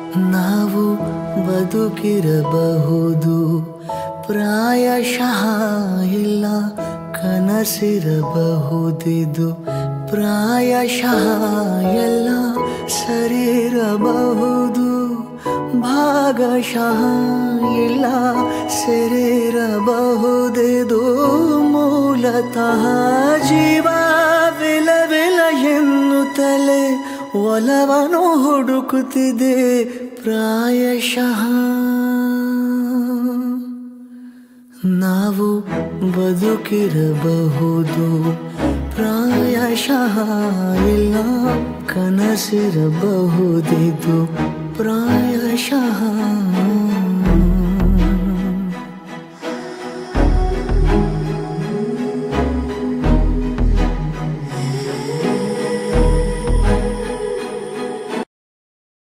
ನಾವು ಬದುಕಿರಬಹುದು ಪ್ರಾಯಶಃ ಇಲ್ಲ ಕನಸಿರಬಹುದಿದು ಪ್ರಾಯಶಃ ಎಲ್ಲ ಸರಿರಬಹುದು ಭಾಗಶಃ ಇಲ್ಲ ಸರಿರಬಹುದಿದು ಮೂಲತಃ ಜೀವವಿಲವಿಲ ಎನ್ನುತ್ತಲೇ ಒಲವನು ಹುಡುಕುತ್ತಿದೆ ಪ್ರಾಯಶಃ ನಾವು ಬದುಕಿರಬಹುದು ಪ್ರಾಯಶಃ ಇಲ್ಲ ಕನಸಿರಬಹುದಿದು ಪ್ರಾಯಶಃ